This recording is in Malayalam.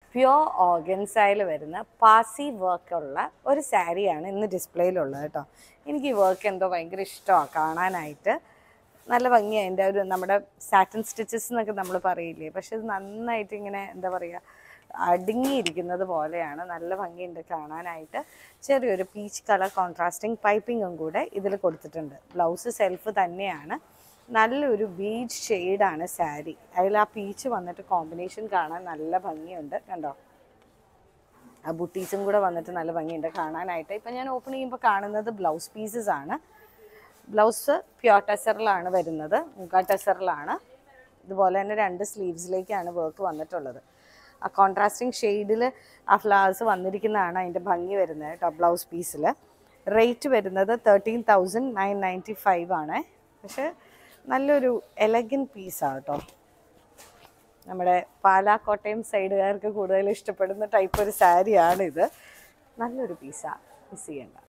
പ്യോർ ഓർഗൻസയിൽ വരുന്ന പാസി വർക്കുള്ള ഒരു സാരിയാണ് ഇന്ന് ഡിസ്പ്ലേയിലുള്ളത് കേട്ടോ എനിക്ക് ഈ വർക്ക് എന്തോ ഭയങ്കര ഇഷ്ടമാണ് കാണാനായിട്ട് നല്ല ഭംഗിയാണ് അതിൻ്റെ ഒരു നമ്മുടെ സാറ്റൻ സ്റ്റിച്ചസ് എന്നൊക്കെ നമ്മൾ പറയില്ലേ പക്ഷെ ഇത് നന്നായിട്ട് ഇങ്ങനെ എന്താ പറയുക അടുങ്ങിയിരിക്കുന്നത് പോലെയാണ് നല്ല ഭംഗിയുണ്ട് കാണാനായിട്ട് ചെറിയൊരു പീച്ച് കളർ കോൺട്രാസ്റ്റിംഗ് പൈപ്പിങ്ങും കൂടെ ഇതിൽ കൊടുത്തിട്ടുണ്ട് ബ്ലൗസ് സെൽഫ് തന്നെയാണ് നല്ലൊരു ബീച്ച് ഷെയ്ഡാണ് സാരി അതിൽ ആ പീച്ച് വന്നിട്ട് കോമ്പിനേഷൻ കാണാൻ നല്ല ഭംഗിയുണ്ട് കണ്ടോ ആ ബുട്ടീസും കൂടെ വന്നിട്ട് നല്ല ഭംഗിയുണ്ട് കാണാനായിട്ട് ഇപ്പം ഞാൻ ഓപ്പൺ ചെയ്യുമ്പോൾ കാണുന്നത് ബ്ലൗസ് പീസസ് ആണ് ബ്ലൗസ് പ്യോർ ടെസറിലാണ് വരുന്നത് മുക്കാ ടെസറിലാണ് ഇതുപോലെ തന്നെ രണ്ട് സ്ലീവ്സിലേക്കാണ് വർക്ക് വന്നിട്ടുള്ളത് ആ കോൺട്രാസ്റ്റിംഗ് ഷെയ്ഡിൽ ആ ഫ്ലവേഴ്സ് വന്നിരിക്കുന്നതാണ് അതിൻ്റെ ഭംഗി വരുന്നത് കേട്ടോ ബ്ലൗസ് പീസിൽ റേറ്റ് വരുന്നത് thirteen thousand nine ninety five ആണ് പക്ഷേ നല്ലൊരു എലഗൻ പീസാണ് കേട്ടോ നമ്മുടെ പാലാ കോട്ടയം സൈഡുകാർക്ക് കൂടുതൽ ഇഷ്ടപ്പെടുന്ന ടൈപ്പ് ഒരു സാരിയാണ് ഇത് നല്ലൊരു പീസാണ് മിസ് ചെയ്യണ്ട